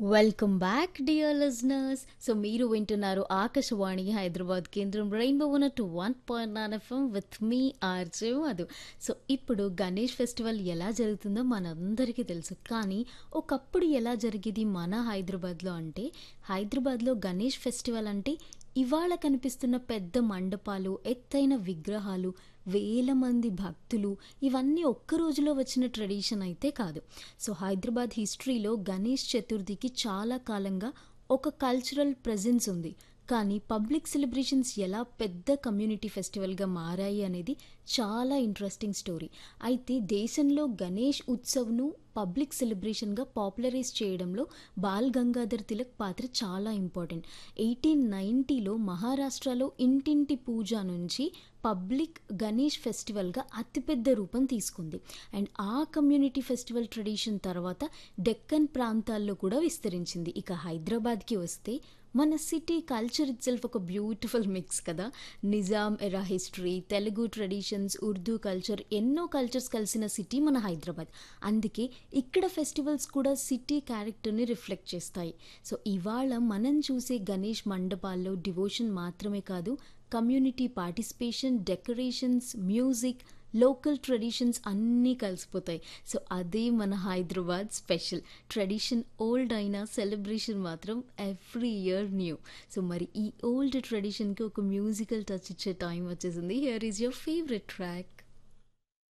welcome back dear listeners so మీరు వింటున్నారు ఆకాశవాణి హైదరాబాద్ కేంద్రం rainbow one two one point nine FM with మీ RJ Madhu so ఇప్పుడు గణేష్ ఫెస్టివల్ ఎలా జరుగుతుందో మనందరికీ తెలుసు కానీ ఒకప్పుడు ఎలా జరిగేది మన హైదరాబాద్లో అంటే హైదరాబాద్లో గణేష్ ఫెస్టివల్ అంటే ఇవాళ కనిపిస్తున్న పెద్ద మండపాలు ఎత్తైన విగ్రహాలు వేల మంది భక్తులు ఇవన్నీ ఒక్క రోజులో వచ్చిన ట్రెడిషన్ అయితే కాదు సో హైదరాబాద్ హిస్టరీలో గణేష్ చతుర్థికి చాలా కాలంగా ఒక కల్చరల్ ప్రెజెన్స్ ఉంది కానీ పబ్లిక్ సెలబ్రేషన్స్ ఎలా పెద్ద కమ్యూనిటీ ఫెస్టివల్గా మారాయి అనేది చాలా ఇంట్రెస్టింగ్ స్టోరీ అయితే దేశంలో గణేష్ ఉత్సవ్ను పబ్లిక్ సెలబ్రేషన్గా పాపులరైజ్ చేయడంలో బాల్ గంగాధర్ తిలక్ పాత్ర చాలా ఇంపార్టెంట్ ఎయిటీన్ నైంటీలో మహారాష్ట్రలో ఇంటింటి పూజ నుంచి పబ్లిక్ గణేష్ ఫెస్టివల్గా అతిపెద్ద రూపం తీసుకుంది అండ్ ఆ కమ్యూనిటీ ఫెస్టివల్ ట్రెడిషన్ తర్వాత డెక్కన్ ప్రాంతాల్లో కూడా విస్తరించింది ఇక హైదరాబాద్కి వస్తే మన సిటీ కల్చర్ ఇట్సెల్ఫ్ ఒక బ్యూటిఫుల్ మిక్స్ కదా Nizam era history Telugu traditions Urdu culture ఎన్నో కల్చర్స్ కలిసిన సిటీ మన హైదరాబాద్ అందుకే ఇక్కడ ఫెస్టివల్స్ కూడా సిటీ క్యారెక్టర్ని రిఫ్లెక్ట్ చేస్తాయి సో ఇవాళ మనం చూసే గణేష్ మండపాల్లో డివోషన్ మాత్రమే కాదు community participation decorations music local traditions అన్నీ కలిసిపోతాయి సో అదే మన హైదరాబాద్ స్పెషల్ ట్రెడిషన్ ఓల్డ్ అయినా సెలబ్రేషన్ మాత్రం ఎవ్రీ ఇయర్ న్యూ సో మరి ఈ ఓల్డ్ ట్రెడిషన్కి ఒక మ్యూజికల్ టచ్ ఇచ్చే టైం వచ్చేసింది here is your favourite track